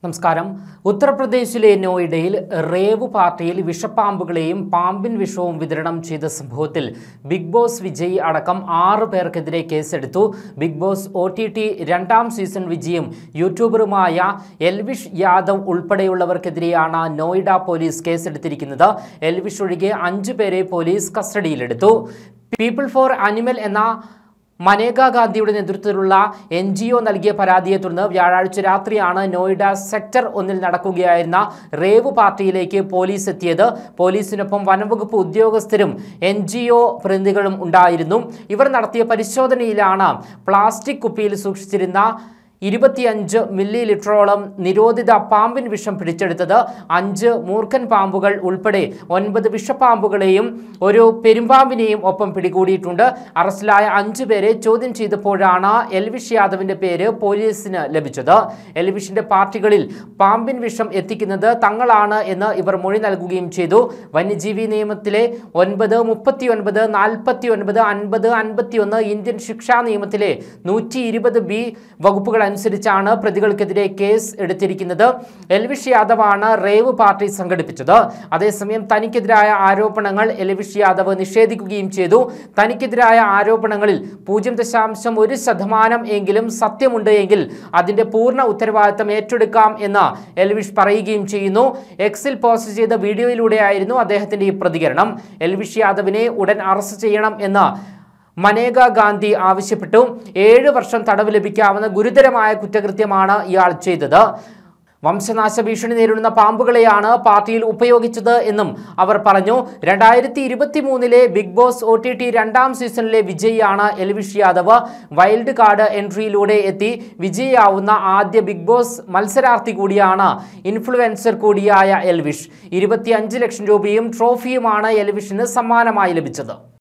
നമസ്കാരം ഉത്തർപ്രദേശിലെ നോയിഡയിൽ റേവ് പാർട്ടിയിൽ വിഷപ്പാമ്പുകളെയും പാമ്പിൻ വിഷവും വിതരണം ചെയ്ത സംഭവത്തിൽ ബിഗ് ബോസ് വിജയ് അടക്കം ആറ് പേർക്കെതിരെ കേസെടുത്തു big boss O T T രണ്ടാം സീസൺ വിജയും യൂട്യൂബറുമായ എൽവിഷ് യാദവ് ഉൾപ്പെടെയുള്ളവർക്കെതിരെയാണ് നോയിഡ പോലീസ് കേസെടുത്തിരിക്കുന്നത് എൽവിഷ് ഒഴികെ അഞ്ചു പേരെ പോലീസ് കസ്റ്റഡിയിലെടുത്തു പീപ്പിൾ ഫോർ അനിമൽ എന്ന മനേക ഗാന്ധിയുടെ നേതൃത്വത്തിലുള്ള എൻ ജി ഒ നൽകിയ പരാതിയെ തുടർന്ന് വ്യാഴാഴ്ച രാത്രിയാണ് നോയിഡ സെക്ടർ ഒന്നിൽ നടക്കുകയായിരുന്ന റേവ് പാർട്ടിയിലേക്ക് പോലീസ് എത്തിയത് പോലീസിനൊപ്പം വനംവകുപ്പ് ഉദ്യോഗസ്ഥരും എൻ ജി ഒ പ്രതിനിധികളും ഉണ്ടായിരുന്നു ഇവർ നടത്തിയ പരിശോധനയിലാണ് പ്ലാസ്റ്റിക് കുപ്പിയിൽ സൂക്ഷിച്ചിരുന്ന ഇരുപത്തിയഞ്ച് മില്ലി ലിറ്ററോളം നിരോധിത പാമ്പിൻ വിഷം പിടിച്ചെടുത്തത് അഞ്ച് മൂർഖൻ പാമ്പുകൾ ഉൾപ്പെടെ ഒൻപത് വിഷപ്പാമ്പുകളെയും ഒരു പെരുമ്പാമ്പിനെയും ഒപ്പം പിടികൂടിയിട്ടുണ്ട് അറസ്റ്റിലായ അഞ്ചു പേരെ ചോദ്യം ചെയ്തപ്പോഴാണ് എൽവിഷ് യാദവിന്റെ പേര് പോലീസിന് ലഭിച്ചത് എൽവിഷിന്റെ പാർട്ടികളിൽ പാമ്പിൻ വിഷം എത്തിക്കുന്നത് തങ്ങളാണ് എന്ന് ഇവർ മൊഴി നൽകുകയും ചെയ്തു വന്യജീവി നിയമത്തിലെ ഒൻപത് മുപ്പത്തി ഒൻപത് നാൽപ്പത്തി ഒൻപത് അൻപത് അൻപത്തി ഒന്ന് ഇന്ത്യൻ ശിക്ഷാ നിയമത്തിലെ നൂറ്റി ഇരുപത് ബി വകുപ്പുകൾ അനുസരിച്ചാണ് പ്രതികൾക്കെതിരെ കേസ് എടുത്തിരിക്കുന്നത് എൽവിഷ് യാദവാണ് റേവ് പാർട്ടി സംഘടിപ്പിച്ചത് അതേസമയം തനിക്കെതിരായ ആരോപണങ്ങൾ എൽവിഷ് യാദവ് നിഷേധിക്കുകയും ചെയ്തു തനിക്കെതിരായ ആരോപണങ്ങളിൽ പൂജ്യം ദശാംശം ഒരു ശതമാനം എങ്കിലും സത്യമുണ്ട് എങ്കിൽ അതിന്റെ പൂർണ്ണ ഉത്തരവാദിത്തം ഏറ്റെടുക്കാം എന്ന് എൽവിഷ് പറയുകയും ചെയ്യുന്നു എക്സിൽ പോസ്റ്റ് ചെയ്ത വീഡിയോയിലൂടെയായിരുന്നു അദ്ദേഹത്തിന്റെ ഈ പ്രതികരണം എൽവിഷ് യാദവിനെ ഉടൻ അറസ്റ്റ് ചെയ്യണം എന്ന് മനേക ഗാന്ധി ആവശ്യപ്പെട്ടു ഏഴ് വർഷം തടവ് ലഭിക്കാവുന്ന ഗുരുതരമായ കുറ്റകൃത്യമാണ് ഇയാൾ ചെയ്തത് വംശനാശ ഭീഷണി നേരിടുന്ന പാമ്പുകളെയാണ് പാർട്ടിയിൽ ഉപയോഗിച്ചത് എന്നും അവർ പറഞ്ഞു രണ്ടായിരത്തി ഇരുപത്തി മൂന്നിലെ big boss O T T രണ്ടാം സീസണിലെ വിജയിയാണ് എൽവിഷ് യാദവ് വൈൽഡ് കാർഡ് എൻട്രിയിലൂടെ എത്തി വിജയിയാവുന്ന ആദ്യ ബിഗ് ബോസ് മത്സരാർത്ഥി കൂടിയാണ് ഇൻഫ്ലുവൻസർ കൂടിയായ എൽവിഷ് ഇരുപത്തിയഞ്ച് ലക്ഷം രൂപയും ട്രോഫിയുമാണ് എൽവിഷിന് സമ്മാനമായി ലഭിച്ചത്